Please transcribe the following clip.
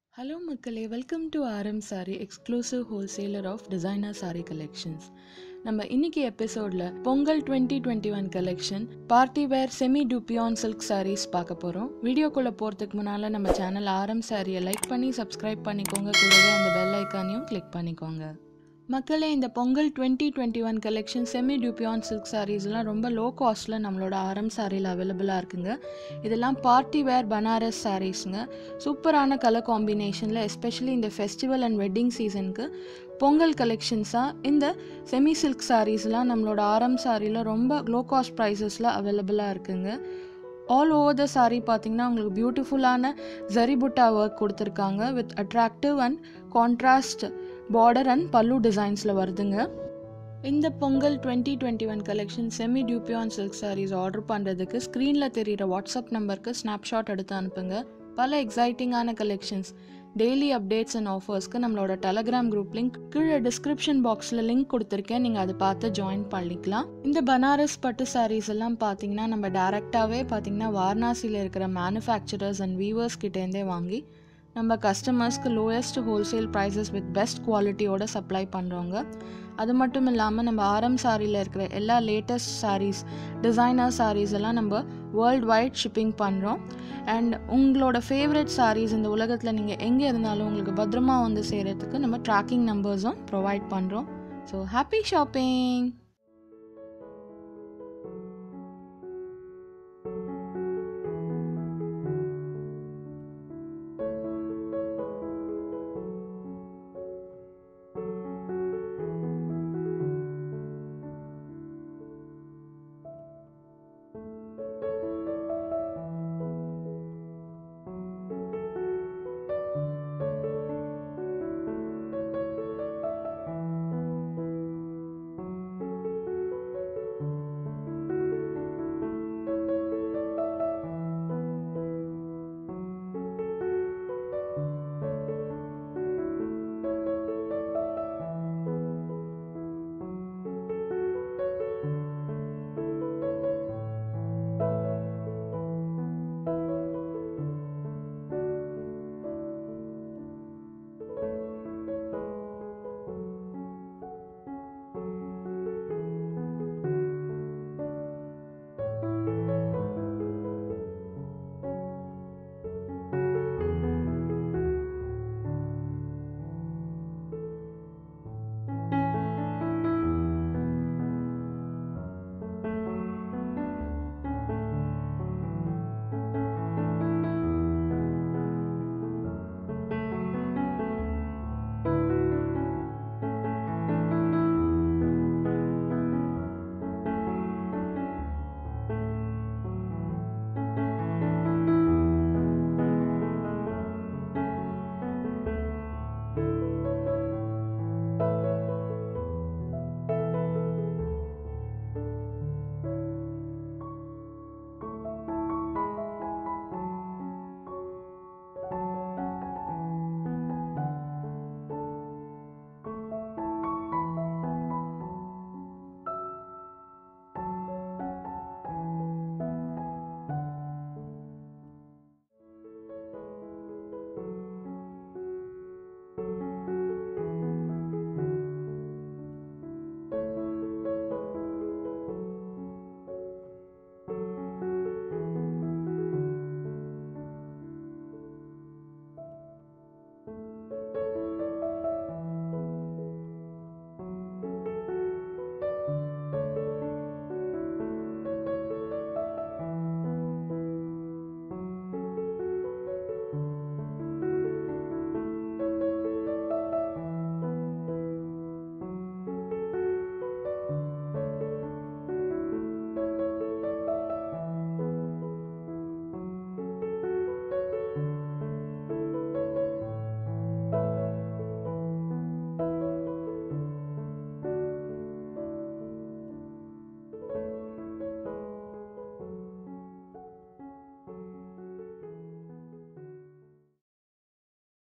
hello மக்களே welcome to R M sari exclusive wholesaler of designer sari collections நம்ம இன்னைக்கு எபிசோடில் Pongal twenty twenty one collection party wear semi dupion silk saris பார்க்க போகிறோம் வீடியோக்குள்ளே போகிறதுக்கு முன்னால் நம்ம சேனல் ஆர்எம் சாரியை லைக் பண்ணி சப்ஸ்கிரைப் பண்ணிக்கோங்க கூடவே அந்த பெல் ஐக்கானையும் கிளிக் பண்ணிக்கோங்க மக்களே இந்த Pongal twenty twenty one collection semi dupion silk சாரீஸ்லாம் ரொம்ப லோ காஸ்ட்டில் நம்மளோட ஆரம் சாரியில் அவைலபிளாக இருக்குங்க இதெல்லாம் பார்ட்டி வேர் பனாரஸ் சாரீஸுங்க சூப்பரான கலர் காம்பினேஷனில் எஸ்பெஷலி இந்த ஃபெஸ்டிவல் அண்ட் வெட்டிங் சீசனுக்கு பொங்கல் கலெக்ஷன்ஸாக இந்த செமி சில்க் சாரீஸ்லாம் நம்மளோட ஆரம் சாரியில் ரொம்ப லோ காஸ்ட் ப்ரைஸஸில் அவைலபிளாக இருக்குங்க ஆல் ஓவர் த சாரீ பார்த்தீங்கன்னா உங்களுக்கு பியூட்டிஃபுல்லான ஜரிபுட்டா ஒர்க் கொடுத்துருக்காங்க with attractive and contrast border and பல்லு டிசைன்ஸில் வருதுங்க இந்த Pongal twenty twenty one collection semi dupion silk saris order பண்ணுறதுக்கு ஸ்க்ரீனில் தெரிகிற வாட்ஸ்அப் நம்பருக்கு ஸ்னாப்ஷாட் எடுத்து அனுப்புங்க பல எக்ஸைட்டிங்கான கலெக்ஷன்ஸ் டெய்லி அப்டேட்ஸ் அண்ட் ஆஃபர்ஸ்க்கு நம்மளோட டெலகிராம் குரூப் லிங்க் கீழே டிஸ்கிரிப்ஷன் பாக்ஸில் லிங்க் கொடுத்துருக்கேன் நீங்கள் அதை பார்த்து ஜாயின் பண்ணிக்கலாம் இந்த பனாரஸ் பட்டு சாரீஸ் எல்லாம் பார்த்தீங்கன்னா நம்ம டேரெக்டாகவே பார்த்தீங்கன்னா வாரணாசியில் இருக்கிற மேனுஃபேக்சரர்ஸ் அண்ட் வீவர்ஸ் கிட்டேருந்தே வாங்கி நம்ம கஸ்டமர்ஸ்க்கு lowest wholesale prices with best குவாலிட்டியோட சப்ளை பண்ணுறோங்க அது மட்டும் இல்லாமல் நம்ம ஆரம் சாரியில் இருக்கிற எல்லா லேட்டஸ்ட் சாரீஸ் டிசைனர் சாரீஸ் எல்லாம் நம்ம வேர்ல்ட் வைட் ஷிப்பிங் பண்ணுறோம் அண்ட் உங்களோட ஃபேவரட் சாரீஸ் இந்த உலகத்தில் நீங்கள் எங்கே இருந்தாலும் உங்களுக்கு பத்திரமா வந்து சேர்கிறதுக்கு நம்ம ட்ராக்கிங் நம்பர்ஸும் ப்ரொவைட் பண்ணுறோம் ஸோ ஹாப்பி ஷாப்பிங்